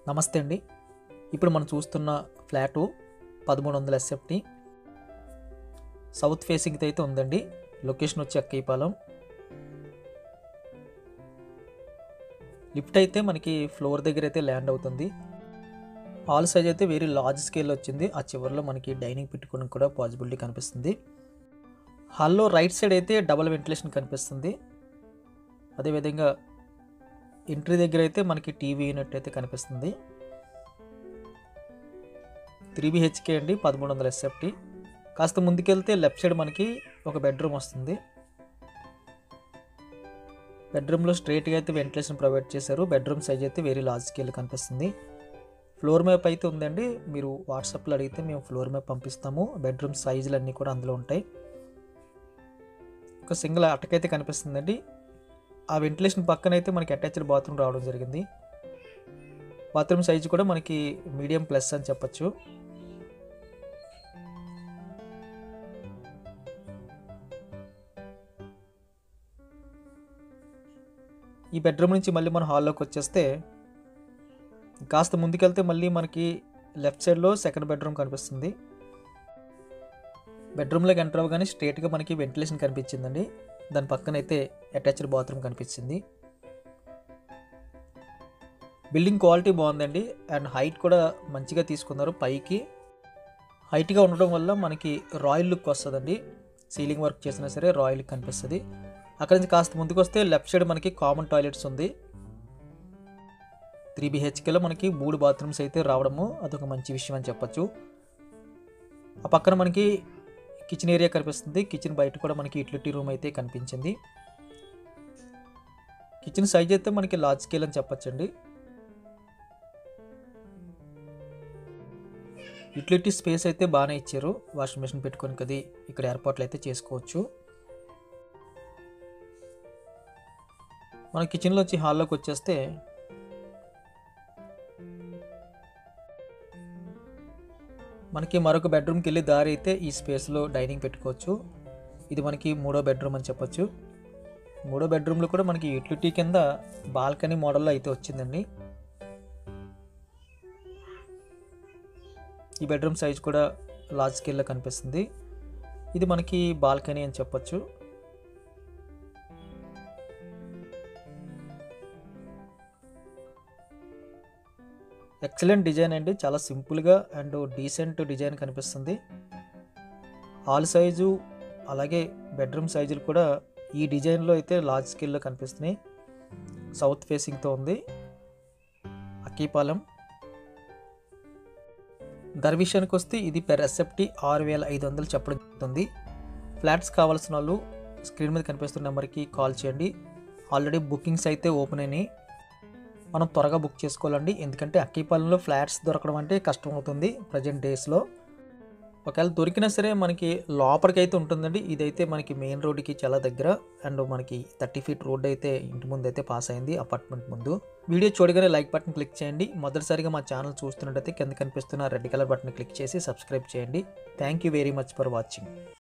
నమస్తే అండి ఇప్పుడు మనం చూస్తున్న ఫ్లాటు పదమూడు వందల ఎస్ఎఫ్టీ సౌత్ ఫేసింగ్తో అయితే ఉందండి లొకేషన్ వచ్చి అక్కయ్యపాలెం లిఫ్ట్ అయితే మనకి ఫ్లోర్ దగ్గర అయితే ల్యాండ్ అవుతుంది హాల్ సైజ్ అయితే వెరీ లార్జ్ స్కేల్ వచ్చింది ఆ చివరిలో మనకి డైనింగ్ పెట్టుకోవడానికి కూడా పాసిబిలిటీ కనిపిస్తుంది హాల్లో రైట్ సైడ్ అయితే డబల్ వెంటిలేషన్ కనిపిస్తుంది అదేవిధంగా ఎంట్రీ దగ్గర అయితే మనకి టీవీ యూనిట్ అయితే కనిపిస్తుంది త్రీ బిహెచ్కే అండి పదమూడు వందల ఎస్ఎఫ్టీ కాస్త ముందుకెళ్తే లెఫ్ట్ సైడ్ మనకి ఒక బెడ్రూమ్ వస్తుంది బెడ్రూమ్లో స్ట్రైట్గా అయితే వెంటిలేషన్ ప్రొవైడ్ చేశారు బెడ్రూమ్ సైజ్ అయితే వెరీ లార్జ్ స్కేల్ కనిపిస్తుంది ఫ్లోర్ మ్యాప్ అయితే ఉందండి మీరు వాట్సాప్లో అడిగితే మేము ఫ్లోర్ మ్యాప్ పంపిస్తాము బెడ్రూమ్ సైజులు అన్నీ కూడా అందులో ఉంటాయి ఒక సింగిల్ అటకైతే కనిపిస్తుందండి ఆ వెంటిలేషన్ పక్కన అయితే మనకి అటాచ్డ్ బాత్రూమ్ రావడం జరిగింది బాత్రూమ్ సైజు కూడా మనకి మీడియం ప్లస్ అని చెప్పచ్చు ఈ బెడ్రూమ్ నుంచి మళ్ళీ మన హాల్లోకి వచ్చేస్తే కాస్త ముందుకెళ్తే మళ్ళీ మనకి లెఫ్ట్ సైడ్లో సెకండ్ బెడ్రూమ్ కనిపిస్తుంది బెడ్రూమ్లోకి ఎంటర్ అవ్వగానే స్ట్రేట్గా మనకి వెంటిలేషన్ కనిపించిందండి దాని పక్కన అయితే అటాచ్డ్ బాత్రూమ్ కనిపించింది బిల్డింగ్ క్వాలిటీ బాగుందండి అండ్ హైట్ కూడా మంచిగా తీసుకున్నారు పైకి హైట్గా ఉండడం వల్ల మనకి రాయల్ లుక్ వస్తుందండి సీలింగ్ వర్క్ చేసినా సరే రాయల్ లుక్ కనిపిస్తుంది అక్కడ నుంచి కాస్త ముందుకు వస్తే లెఫ్ట్ సైడ్ మనకి కామన్ టాయిలెట్స్ ఉంది త్రీ బిహెచ్కేలో మనకి మూడు బాత్రూమ్స్ అయితే రావడము అదొక మంచి విషయం అని చెప్పచ్చు ఆ పక్కన మనకి కిచెన్ ఏరియా కనిపిస్తుంది కిచెన్ బయట కూడా మనకి యూటిలిటీ రూమ్ అయితే కనిపించింది కిచెన్ సైజ్ అయితే మనకి లార్జ్ స్కేల్ అని చెప్పచ్చండి యూటిలిటీ స్పేస్ అయితే బాగానే ఇచ్చారు వాషింగ్ మెషిన్ పెట్టుకొని కది ఇక్కడ ఏర్పాట్లు అయితే చేసుకోవచ్చు మన కిచెన్లో వచ్చి హాల్లోకి వచ్చేస్తే మనకి మరొక బెడ్రూమ్కి వెళ్ళి దారి అయితే ఈ స్పేస్లో డైనింగ్ పెట్టుకోవచ్చు ఇది మనకి మూడో బెడ్రూమ్ అని చెప్పొచ్చు మూడో బెడ్రూమ్లో కూడా మనకి యూటిలిటీ కింద బాల్కనీ మోడల్లో అయితే వచ్చిందండి ఈ బెడ్రూమ్ సైజ్ కూడా లార్జ్ స్కేల్లో కనిపిస్తుంది ఇది మనకి బాల్కనీ అని చెప్పొచ్చు ఎక్సలెంట్ డిజైన్ అండి చాలా సింపుల్గా అండ్ డీసెంట్ డిజైన్ కనిపిస్తుంది హాల్ సైజు అలాగే బెడ్రూమ్ సైజులు కూడా ఈ డిజైన్లో అయితే లార్జ్ స్కేల్లో కనిపిస్తున్నాయి సౌత్ ఫేసింగ్తో ఉంది అక్కీపాలెం ధర విషయానికి వస్తే ఇది పెర్ ఎస్ఎఫ్టీ ఆరు వేల ఐదు వందలు చెప్పడం జరుగుతుంది ఫ్లాట్స్ కావాల్సిన వాళ్ళు స్క్రీన్ మీద కనిపిస్తున్న నెంబర్కి కాల్ చేయండి ఆల్రెడీ బుకింగ్స్ అయితే ఓపెన్ అయినాయి మనం త్వరగా బుక్ చేసుకోవాలండి ఎందుకంటే అక్కీపాలెంలో ఫ్లాట్స్ దొరకడం అంటే కష్టం అవుతుంది ప్రజెంట్ డేస్లో ఒకవేళ దొరికినా సరే మనకి లోపలికి అయితే ఉంటుందండి ఇదైతే మనకి మెయిన్ రోడ్డుకి చాలా దగ్గర అండ్ మనకి థర్టీ ఫీట్ రోడ్ అయితే ఇంటి ముందు అయితే పాస్ అయింది అపార్ట్మెంట్ ముందు వీడియో చూడగానే లైక్ బటన్ క్లిక్ చేయండి మొదటిసారిగా మా ఛానల్ చూస్తున్నట్టయితే కింద కనిపిస్తున్న రెడ్ కలర్ బటన్ క్లిక్ చేసి సబ్స్క్రైబ్ చేయండి thank you very much for watching